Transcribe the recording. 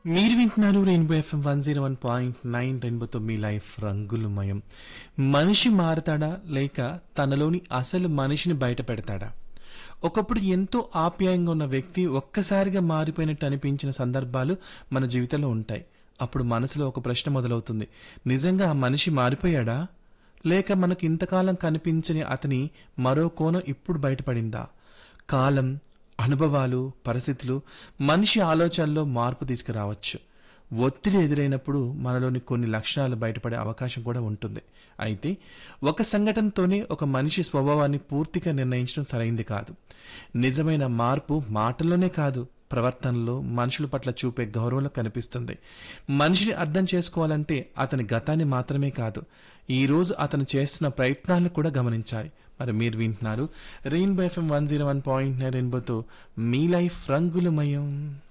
మీరు వింటున్నారు Rainbow FM one zero one point nine రెయిన్బోతో మీ లైఫ్ రంగులమయం మనిషి మారతాడా లేక తనలోని అసలు మనిషిని బయట పెడతాడా ఒకప్పుడు ఎంతో ఆప్యాయంగా ఉన్న వ్యక్తి ఒక్కసారిగా మారిపోయినట్టు అనిపించిన సందర్భాలు మన జీవితంలో ఉంటాయి అప్పుడు మనసులో ఒక ప్రశ్న మొదలవుతుంది నిజంగా ఆ మనిషి మారిపోయాడా లేక మనకు ఇంతకాలం కనిపించని అతని మరో కోణం ఇప్పుడు బయటపడిందా కాలం అనుభవాలు పరిస్థితులు మనిషి ఆలోచనలో మార్పు తీసుకురావచ్చు ఒత్తిడి ఎదురైనప్పుడు మనలోని కొన్ని లక్షణాలు బయటపడే అవకాశం కూడా ఉంటుంది అయితే ఒక సంఘటనతోనే ఒక మనిషి స్వభావాన్ని పూర్తిగా నిర్ణయించడం సరైంది కాదు నిజమైన మార్పు మాటల్లోనే కాదు ప్రవర్తనలో మనుషుల పట్ల చూపే గౌరవంలో కనిపిస్తుంది మనిషిని అర్థం చేసుకోవాలంటే అతని గతాన్ని మాత్రమే కాదు ఈ రోజు అతను చేస్తున్న ప్రయత్నాలను కూడా గమనించాలి మరి మీరు వింటున్నారు Rainbow FM one zero one point nine రెయిన్బోతో మీ లైఫ్ రంగులమయం